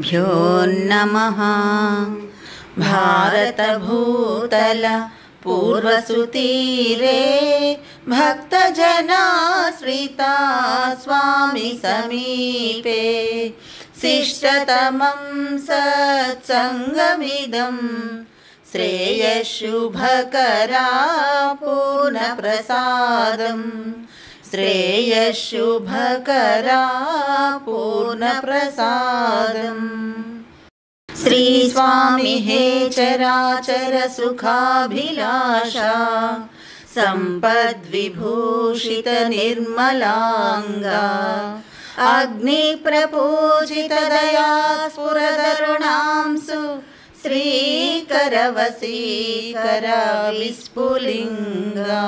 श्रीगुरुभ्यो नमः भारतभूतल पूर्वसुतीरे भक्तजनाश्रिता स्वामि समीपे शिष्टतमं सत्सङ्गमिदं श्रेयशुभकरा पूर्णप्रसादम् श्रेयशुभकरा पूर्णप्रसादम् श्रीस्वामि हे चराचर सुखाभिलाषा सम्पद्विभूषित निर्मलाङ्गा अग्निप्रपूजितदया स्फुरदरुणांसु श्रीकरवसीकर विस्फुलिङ्गा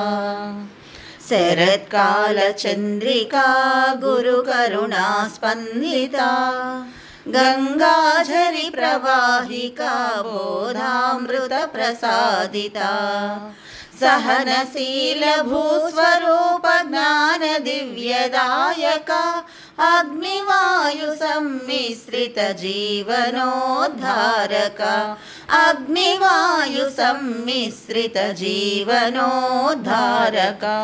शरत्कालचन्द्रिका गुरुकरुणा स्पन्दिता गङ्गाझरि प्रवाहिका बोधामृतप्रसादिता सहनशीलभूस्वरूप ज्ञानदिव्यदायका अग्निवायुसम्मिश्रितजीवनोद्धारका अग्निवायुसम्मिश्रितजीवनोद्धारका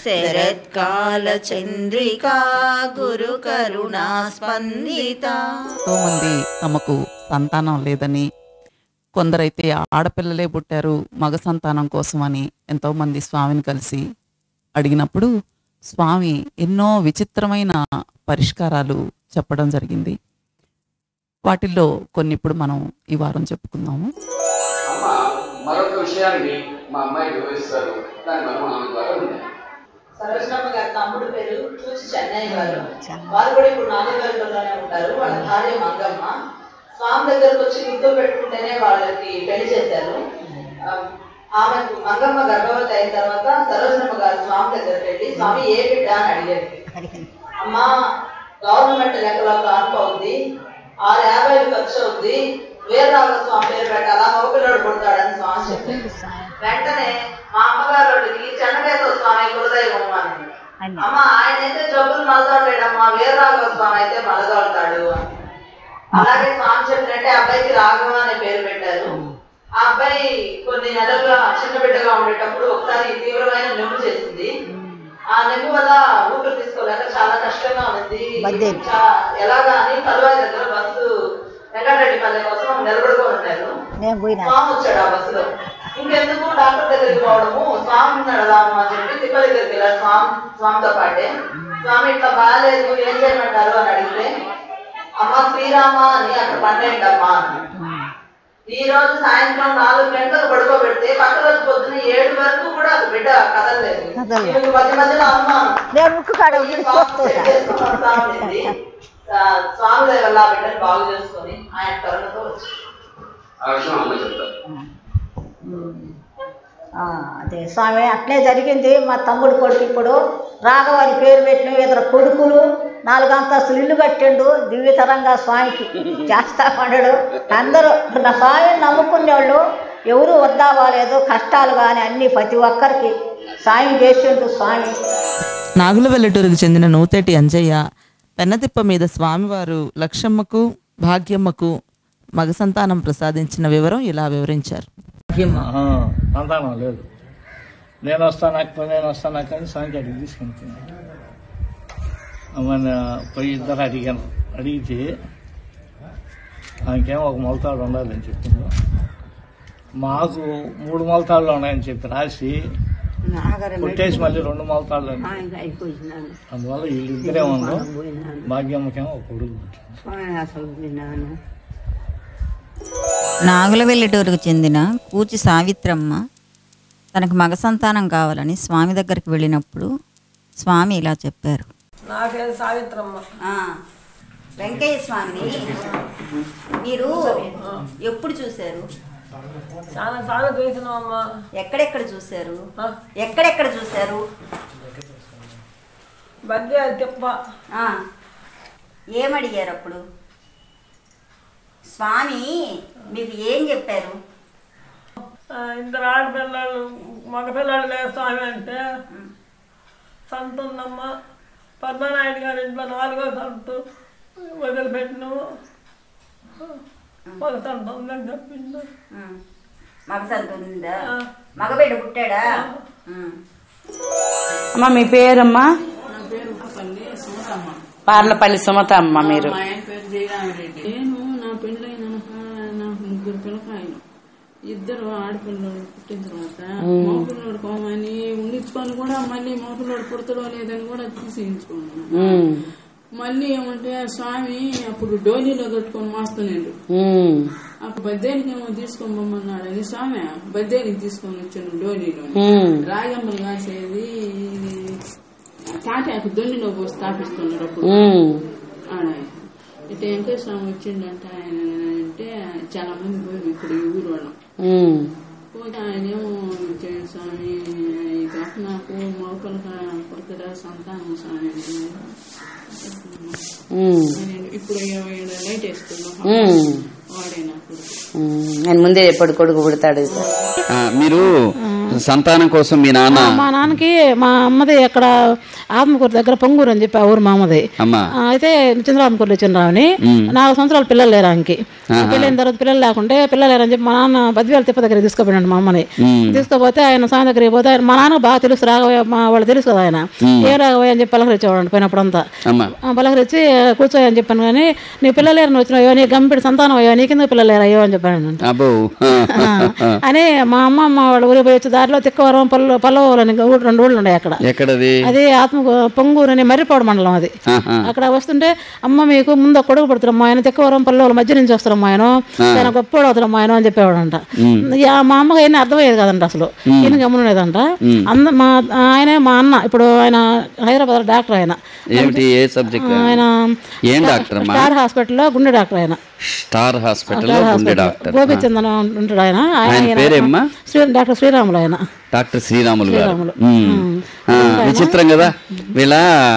శరత్కాలచంద్రికా గురుకరుణా స్పందితా ఎంతో మంది తమకు సంతానం లేదని కొందరైతే ఆడపిల్లలే పుట్టారు మగ సంతానం కోసమని ఎంతో మంది స్వామిని కలిసి అడిగినప్పుడు స్వామి ఎన్నో విచిత్రమైన పరిష్కారాలు చెప్పడం జరిగింది వాటిల్లో కొన్ని ఇప్పుడు మనం ఈ వారం చెప్పుకుందాము అమ్మ మరొక విషయాన్ని మా అమ్మాయి వివరిస్తారు దాన్ని మనం ఆమె ద్వారా విందాం సరోజనమ్మ గారి తమ్ముడు పేరు చూచి చెన్నై గారు వారు కూడా ఇప్పుడు నాగరికల్లోనే ఉంటారు వాళ్ళ భార్య మంగమ్మ స్వామి దగ్గరకు వచ్చి ముద్దు పెట్టుకుంటేనే వాళ్ళకి పెళ్లి చేశారు ఆ, ఆమెకు మంగమ్మ గర్భవతి అయిన తర్వాత సరోజనమ్మ గారు స్వామి దగ్గరికి వెళ్ళి స్వామి ఏ బిడ్డ అని అడిగారు అమ్మా గవర్నమెంట్ లెక్కలో కానుక ఉంది ఆరు యాభైలు ఖర్చు అవుద్ది వీరరాఘవ స్వామి పేరు పెట్టాలా మగపిల్లడు పుడతాడని స్వామి చెప్పారు వెంటనే మా అమ్మగారు వాళ్ళకి చెన్నకేశ్వర స్వామి కులదైవం అని అమ్మ ఆయన అయితే జబ్బులు మలతాడలేడమ్మా వీరరాఘవ స్వామి అయితే మలదోడతాడు అని అలాగే స్వామి చెప్పినట్టే అబ్బాయికి రాఘవ అనే పేరు పెట్టారు ఆ అబ్బాయి కొన్ని నెలలుగా చిన్న బిడ్డగా ఉండేటప్పుడు ఒకసారి తీవ్రమైన నొప్పి చేసింది ఆ నొప్పి వల్ల ఊపిరి తీసుకోలేక చాలా కష్టంగా ఉంది చా- ఎలాగా అని తలువాయి దగ్గర బస్సు వెంకటరెడ్డి పల్లె కోసం నిలబడుకొని ఉన్నారు స్వామి వచ్చాడు ఆ బస్సులో ఇంకెందుకు డాక్టర్ దగ్గరికి పోవడము స్వామి నడదాము అని చెప్పి తిప్ప దగ్గరికి వెళ్ళారు స్వామి స్వామితో పాటే స్వామి ఇట్లా బాగాలేదు ఏం చేయమంటారు అని అడిగితే అమ్మ శ్రీరామ అని అక్కడ పండేయండి అమ్మా అని ఈ రోజు సాయంత్రం నాలుగు గంటలకు పడుకోబెడితే పక్క రోజు పొద్దున్న ఏడు వరకు కూడా అది బిడ్డ కదలలేదు ఈమెకు మధ్య మధ్యలో అనుమానం నేను ముక్కు కాడ ఈ స్వామి సెట్ చేసుకొని వస్తా ఉండింది. ఆ, స్వామి దయ వల్ల ఆ బిడ్డను బాగు చేసుకొని ఆయన కరుణతో వచ్చి ఆ విషయం అమ్మ చెప్తారు ఆ, అదే స్వామి అట్లే జరిగింది మా తమ్ముడు కొడుకు ఇప్పుడు రాఘవారి పేరు పెట్టిన ఇద్దరు కొడుకులు నాలుగు అంతస్తులు ఇల్లు కట్టిండు దివ్యతరంగా స్వామికి చేస్తా పడ్డాడు అందరూ నా స్వామిని నమ్ముకునేవాళ్ళు ఎవరు వద్దా బాలేదు కష్టాలు కానీ అన్ని ప్రతి ఒక్కరికి సాయం చేసిండు స్వామి నాగుల వెల్లటూరుకు చెందిన నూతేటి అంజయ్య పెన్నతిప్ప మీద స్వామివారు లక్షమ్మకు భాగ్యమ్మకు మగ సంతానం ప్రసాదించిన వివరం ఇలా వివరించారు ఆహా, సంతానం లేదు నేను వస్తాను అక్క నేను వస్తాను అక్క అని స్వామికి అడిగి తీసుకెళ్తుంది మన పోయి ఇద్దరు అడిగాను అడిగితే ఆమెకేమో ఒక మొలతాడు ఉండాలని చెప్పింది మాకు మూడు మొలతాళ్ళు ఉన్నాయని చెప్పి రాసి కొట్టేసి మళ్ళీ రెండు మొలతాళ్ళు అని. అందువల్ల వీళ్ళిద్దరే ఉందో భాగ్యమ్మకేమో ఒక కొడుకు పుట్టింది. నాగుల వెల్లటూరుకు చెందిన కూచి సావిత్రమ్మ తనకు మగ సంతానం కావాలని స్వామి దగ్గరికి వెళ్ళినప్పుడు స్వామి ఇలా చెప్పారు నా పేరు సావిత్రమ్మ వెంకయ్య స్వామిని మీరు ఎప్పుడు చూశారు చాలా సార్లు చూసినామమ్మా ఎక్కడెక్కడ చూశారు ఆ, ఎక్కడెక్కడ చూశారు బద్దే తిప్ప ఆ, ఏమడిగారు అప్పుడు స్వామి మీకు ఏం చెప్పారు ఆ, ఇద్దరు ఆడపిల్లలు మగపిల్లలు లేదు స్వామి అంటే సంతుందమ్మ పద్మనాయుడు గారి ఇంట్లో నాలుగో సంతు వదిలిపెట్టిను మగ సంతానం ఉందని చెప్పింది మగసంత ఉందా మగబిడ్డ పుట్టాడా అమ్మ మీ పేరమ్మా పార్లపల్లి సుమత అమ్మ మీరు మా ఆయన పేరు జయరామరెడ్డి నేను నా పెళ్ళైన నాకు ముగ్గురు పిల్లకాయలు ఇద్దరు ఆడపిల్లలు పుట్టిన తర్వాత మగపిల్లడు కోమని ఉండించుకొని కూడా మళ్ళీ మగపిల్లడు పుడతాడో లేదని కూడా తీసేయించుకున్నాను ఉమ్, మళ్ళీ ఏమంటే స్వామి అప్పుడు డోలీలో కట్టుకొని మోస్తున్నాడు ఉమ్, అప్పుడు బద్దేనికి ఏమో తీసుకొని పొమ్మన్నాడు అని స్వామి బద్దేనికి తీసుకొని వచ్చాను డోలీలో ఉమ్, రాగమ్మలు కాసేది ఇది తాటాకు దొన్నిలో పోసి తాపిస్తున్నారు అప్పుడు ఉమ్, ఆడ ఇట్లా వెంకటేశ్వర స్వామి వచ్చిండంట ఆయన అంటే చాలా మంది పోయి ఇప్పుడు ఈ ఊరు వాళ్ళం ఉమ్, పోతే ఆయన ఏమో "జయ స్వామి ఈ కాక నాకు మోకలుగా పుడతడా సంతానం స్వామి అంటే ఉమ్, ఆయన ఇప్పుడు ఈడ లైట్ వేసుకున్నాం ఉమ్, వాడే నా కొడుకు ఉమ్. ఆయన ముందే ఎప్పుడు కొడుకు పుడతాడు ఆ, మీరు సంతానం కోసం మీ నాన్న మా నాన్నకి మా అమ్మది అక్కడ ఆత్మకూరు దగ్గర పొంగూరు అని చెప్పి ఆ ఊరు మా అమ్మది అమ్మా ఆ, అయితే చంద్రామకూరులో చిన్నరావుని నాలుగు సంవత్సరాలు పిల్లలు లేరు ఆమెకి పెళ్ళైన తర్వాత పిల్లలు లేకుంటే పిల్లలు లేరని చెప్పి మా నాన్న బద్వేల తిప్ప దగ్గర తీసుకుపోయినాడు మా అమ్మని తీసుకుపోతే ఆయన స్వామి దగ్గరికి పోతే ఆయన మా నాన్న బాగా తెలుసు రాఘవయ్య మా వాళ్ళు తెలుసు కదా ఆయన ఏ రాఘవయ్య అని చెప్పి పలకరించేవాడు పోయినప్పుడంతా అమ్మా ఆ, పలకరించి కూర్చోయని అని చెప్పాను కానీ నీ పిల్లలు లేరని వచ్చినాయో నీ గంపిడి సంతానం అయ్యో నీ కింద పిల్లలు లేరయ్యో అని చెప్పాను అబ్బో అని మా అమ్మ అమ్మ వాళ్ళ ఊరికి పోయి వచ్చే దారిలో తిక్కవరం పల్లె పల్లవలని ఊరు రెండు ఊళ్ళు ఉన్నాయి అక్కడ ఎక్కడది అది ఆత్మ పొంగూరు అని మర్రిపాడు మండలం అది ఆహా. అక్కడ వస్తుంటే అమ్మ మీకు ముందు ఒక కొడుకు పడుతున్నాం ఆయన తిక్కవరం పల్లెల మధ్య నుంచి వస్తున్నాం ఆయన ఆయన గొప్పవాడు అవుతున్నాం ఆయన అని చెప్పేవాడంట ఇక మా అమ్మకి అయినా అర్థమయ్యేది కదంట అసలు ఈయన గమనలేదంట అంద మా ఆయనే మా అన్న ఇప్పుడు ఆయన హైదరాబాద్ డాక్టర్ ఆయన ఏమిటి ఏ సబ్జెక్ట్ ఆయన ఏం డాక్టర్ అమ్మా స్టార్ హాస్పిటల్లో గుండె డాక్టర్ ఆయన స్టార్ హాస్పిటల్ స్టార్ గుండె హాస్పిటల్ డాక్టర్ గోపిచందన్ ఉంటాడు ఆయన ఆయన ఆయన పేరేమ్మా శ్రీ డాక్టర్ శ్రీరాములు ఆయన డాక్టర్ శ్రీరాములు గారు శ్రీరాములు. ఉమ్. ఆ, విచిత్రం కదా వీళ్ళ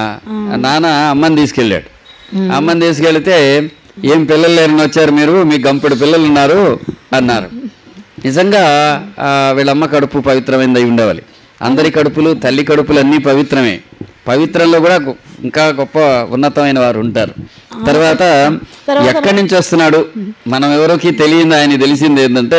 నాన్న అమ్మని తీసుకెళ్ళాడు అమ్మని తీసుకెళ్తే ఏం పిల్లలు లేరని వచ్చారు మీరు మీ గంపెడు పిల్లలు ఉన్నారు అన్నారు నిజంగా ఆ, వీళ్ళమ్మ కడుపు పవిత్రమైనది అయి ఉండేవాలి అందరి కడుపులు తల్లి కడుపులు అన్నీ పవిత్రమే పవిత్రంలో కూడా గొ- ఇంకా గొప్ప ఉన్నతమైన వారు ఉంటారు తర్వాత ఎక్కడి నుంచి వస్తున్నాడు మనం ఎవరికి తెలియదు ఆయన తెలిసింది ఏంటంటే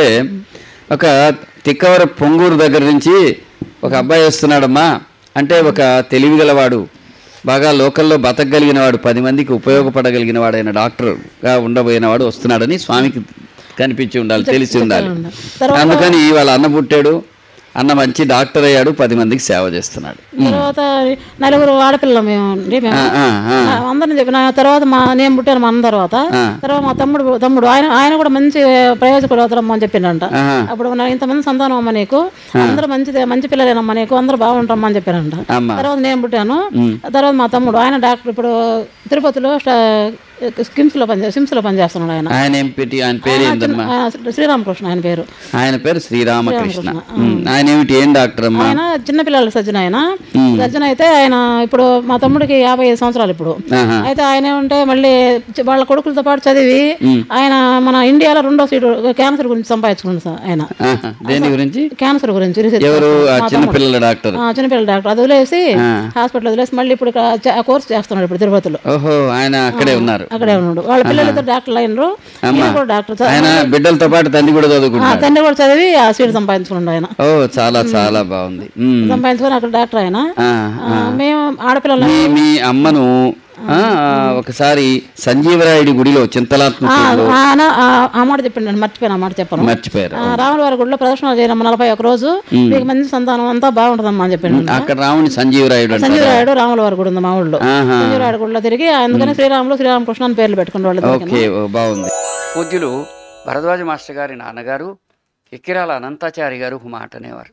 ఒక తిక్కవర పొంగూరు దగ్గర నుంచి ఒక అబ్బాయి వస్తున్నాడమ్మా అంటే ఒక తెలివిగలవాడు బాగా లోకల్లో బతకగలిగిన వాడు పది మందికి ఉపయోగపడగలిగిన వాడైన డాక్టర్గా ఉండబోయిన వాడు వస్తున్నాడని స్వామికి కనిపించి ఉండాలి తెలిసి ఉండాలి తర్వాత- అందుకని వాళ్ళ అన్న పుట్టాడు అన్న మంచి డాక్టర్ అయ్యాడు పది మందికి సేవ చేస్తున్నాడు తర్వాత నలుగురు ఆడపిల్లలు మేము అండి మేము ఆ, ఆ, ఆ. ఆ, అందరిని చెప్పిన తర్వాత మా నేను పుట్టాను మా అన్న తర్వాత ఆ. తర్వాత మా తమ్ముడు తమ్ముడు ఆయన ఆయన కూడా మంచి ప్రయోజకుడు అవుతారమ్మా అని చెప్పిండంట ఆహా. అప్పుడు నా ఇంతమంది సంతానం అమ్మ నీకు అందరూ మంచి మంచి పిల్లలేనమ్మా నీకు అందరూ బాగుంటామమ్మా అని చెప్పారంట అమ్మా. తర్వాత నేను పుట్టాను తర్వాత మా తమ్ముడు ఆయన డాక్టర్ ఇప్పుడు తిరుపతిలో స్కిమ్స్ లో పని సిమ్స్ లో పనిచేస్తున్నాడు ఆయన ఆయన ఏం పెట్టి ఆయన పేరు ఏందమ్మా ఆ, శ్రీరామకృష్ణ ఆయన పేరు ఆయన పేరు శ్రీరామకృష్ణ ఉమ్, ఆయన ఏమిటి ఏం డాక్టర్ అమ్మా ఆయన చిన్నపిల్లల సర్జన్ ఆయన సర్జన్ అయితే ఆయన ఇప్పుడు మా తమ్ముడికి యాభై ఐదు సంవత్సరాలు ఇప్పుడు ఆహా. అయితే ఆయన ఏమంటే మళ్ళీ చి- వాళ్ళ కొడుకులతో పాటు చదివి ఆయన మన ఇండియాలో రెండో సీటు క్యాన్సర్ గురించి సంపాదించుకున్నాడు సార్ ఆయన ఆహా. దేని గురించి క్యాన్సర్ గురించి రీసెర్చ్ ఎవరు ఆ మా చిన్న తమ్ముడు. పిల్లల డాక్టర్ ఆ, చిన్నపిల్లల డాక్టర్ అది వదిలేసి ఆ. హాస్పిటల్ వదిలేసి మళ్ళీ ఇప్పుడు ఇక్కడ చ- కోర్స్ చేస్తున్నాడు ఇప్పుడు తిరుపతిలో ఓహో ఆయన అక్కడే ఉన్నారు అక్కడే ఉన్నాడు వాళ్ళ పిల్లలతో డాక్టర్లు అయినరు అమ్మా. ఈయన కూడా డాక్టర్ చ- ఆయన బిడ్డలతో పాటు తండ్రి కూడా ఆ, చదువుకుంటున్నాడు తండ్రి కూడా చదివి ఆ సీట్ సంపాదించుకున్నాడు ఆయన ఓ చాలా చాలా బాగుంది ఉమ్. సంపాదించుకొని అక్కడ డాక్టర్ ఆయన ఆ, ఆ, మేము ఆడపిల్లలు మీ మీ అమ్మను ఆ, ఒకసారి సంజీవరాయుడి గుడిలో చింతలాత్మకుడిలో ఆయన ఆ- ఆ మాట చెప్పిండు నేను మర్చిపోయాను ఆ మాట చెప్పను మర్చిపోయారు ఆ, రాముల వారి గుడిలో ప్రదర్శన చేయడం నలభై ఒక రోజు మీకు మంచి సంతానం అంతా బాగుంటుందమ్మా అని చెప్పిండు అక్కడ రాముని సంజీవరాయుడు అంటారు సంజీవరాయుడు రాముల వారి గుడి ఉంది మా ఊళ్ళో ఆహా. సంజీవరాయుడు గుడిలో తిరిగి అందుకని శ్రీరాములు శ్రీరామకృష్ణ అని పేర్లు పెట్టుకుని వాళ్ళు ఓకే ఓ, బాగుంది పూజ్యులు భరద్వాజ మాస్టర్ గారి నాన్నగారు ఎక్కిరాల అనంతాచారి గారు ఒక మాట అనేవారు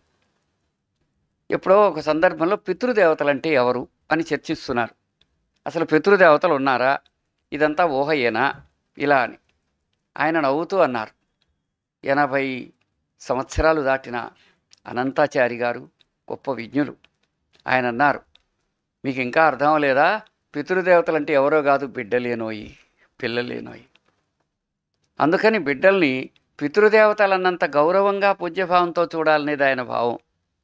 ఎప్పుడో ఒక సందర్భంలో పితృదేవతలంటే ఎవరు అని చర్చిస్తున్నారు అసలు పితృదేవతలు ఉన్నారా ఇదంతా ఊహయేనా ఇలా అని ఆయన నవ్వుతూ అన్నారు ఎనభై సంవత్సరాలు దాటిన అనంతాచారి గారు గొప్ప విజ్ఞులు ఆయన అన్నారు మీకు ఇంకా అర్థం అవ్వలేదా పితృదేవతలంటే ఎవరో కాదు బిడ్డలేనోయి పిల్లలేనోయి అందుకని బిడ్డల్ని పితృదేవతలన్నంత గౌరవంగా పూజ్యభావంతో చూడాలనేది ఆయన భావం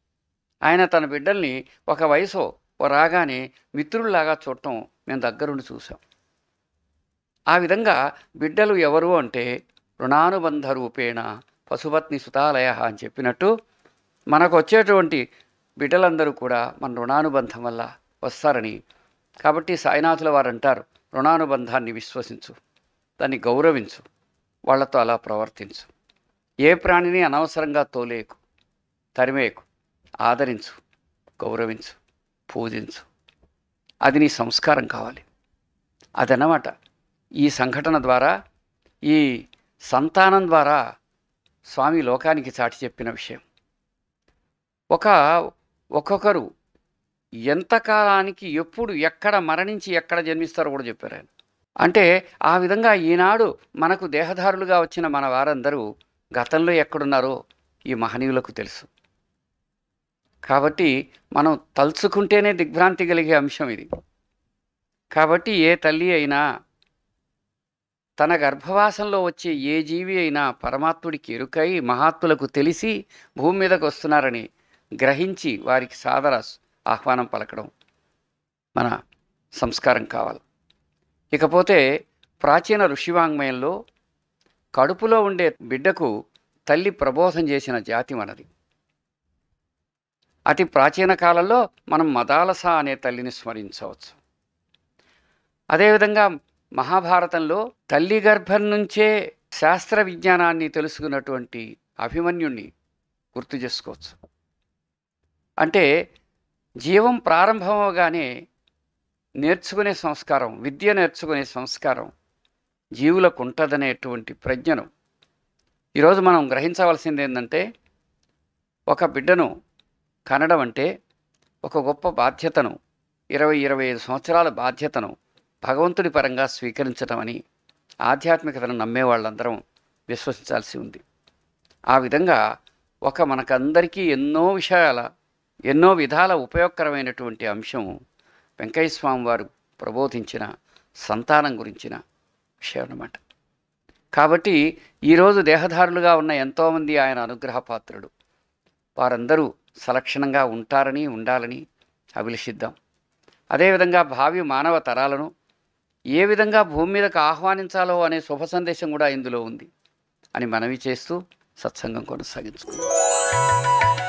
ఆయన తన బిడ్డల్ని ఒక వయసు ఓ రాగానే మిత్రుల్లాగా చూడటం మేము దగ్గరుండి చూసాం ఆ విధంగా బిడ్డలు ఎవరు అంటే రుణానుబంధ రూపేణ పశుపత్ని సుతాలయ అని చెప్పినట్టు మనకు వచ్చేటువంటి బిడ్డలందరూ కూడా మన రుణానుబంధం వల్ల వస్తారని కాబట్టి సాయినాథుల వారు అంటారు రుణానుబంధాన్ని విశ్వసించు దాన్ని గౌరవించు వాళ్ళతో అలా ప్రవర్తించు ఏ ప్రాణిని అనవసరంగా తోలేకు తరిమేకు ఆదరించు గౌరవించు పూజించు అది నీ సంస్కారం కావాలి అదన్నమాట ఈ సంఘటన ద్వారా ఈ సంతానం ద్వారా స్వామి లోకానికి చాటి చెప్పిన విషయం ఒక ఒక్కొక్కరు ఎంతకాలానికి ఎప్పుడు ఎక్కడ మరణించి ఎక్కడ జన్మిస్తారో కూడా చెప్పారు ఆయన అంటే ఆ విధంగా ఈనాడు మనకు దేహదారులుగా వచ్చిన మన వారందరూ గతంలో ఎక్కడున్నారో ఈ మహనీయులకు తెలుసు కాబట్టి మనం తలుచుకుంటేనే దిగ్భ్రాంతి కలిగే అంశం ఇది కాబట్టి ఏ తల్లి అయినా తన గర్భవాసంలో వచ్చే ఏ జీవి అయినా పరమాత్ముడికి ఎరుకై మహాత్ములకు తెలిసి భూమి మీదకు వస్తున్నారని గ్రహించి వారికి సాదర ఆహ్వానం పలకడం మన సంస్కారం కావాలి ఇకపోతే ప్రాచీన ఋషివాంగ్మయంలో కడుపులో ఉండే బిడ్డకు తల్లి ప్రబోధం చేసిన జాతి మనది అతి ప్రాచీన కాలంలో మనం మదాలస అనే తల్లిని స్మరించవచ్చు అదేవిధంగా మహాభారతంలో తల్లి గర్భం నుంచే శాస్త్ర విజ్ఞానాన్ని తెలుసుకున్నటువంటి అభిమన్యుణ్ణి గుర్తు చేసుకోవచ్చు అంటే జీవం ప్రారంభమవగానే నేర్చుకునే సంస్కారం విద్య నేర్చుకునే సంస్కారం జీవులకు ఉంటుందనేటువంటి ప్రజ్ఞను ఈరోజు మనం గ్రహించవలసింది ఏంటంటే ఒక బిడ్డను కనడం అంటే ఒక గొప్ప బాధ్యతను ఇరవై ఇరవై ఐదు సంవత్సరాల బాధ్యతను భగవంతుడి పరంగా స్వీకరించడం అని ఆధ్యాత్మికతను నమ్మే వాళ్ళందరం విశ్వసించాల్సి ఉంది ఆ విధంగా ఒక మనకందరికీ ఎన్నో విషయాల ఎన్నో విధాల ఉపయోగకరమైనటువంటి అంశం వెంకయ్య స్వామి వారు ప్రబోధించిన సంతానం గురించిన విషయం అన్నమాట కాబట్టి ఈరోజు దేహదారులుగా ఉన్న ఎంతోమంది ఆయన అనుగ్రహ పాత్రుడు వారందరూ సలక్షణంగా ఉంటారని ఉండాలని అభిలషిద్దాం అదేవిధంగా భావి మానవ తరాలను ఏ విధంగా భూమి మీదకు ఆహ్వానించాలో అనే శుభ సందేశం కూడా ఇందులో ఉంది అని మనవి చేస్తూ సత్సంగం కొనసాగించుకుందాం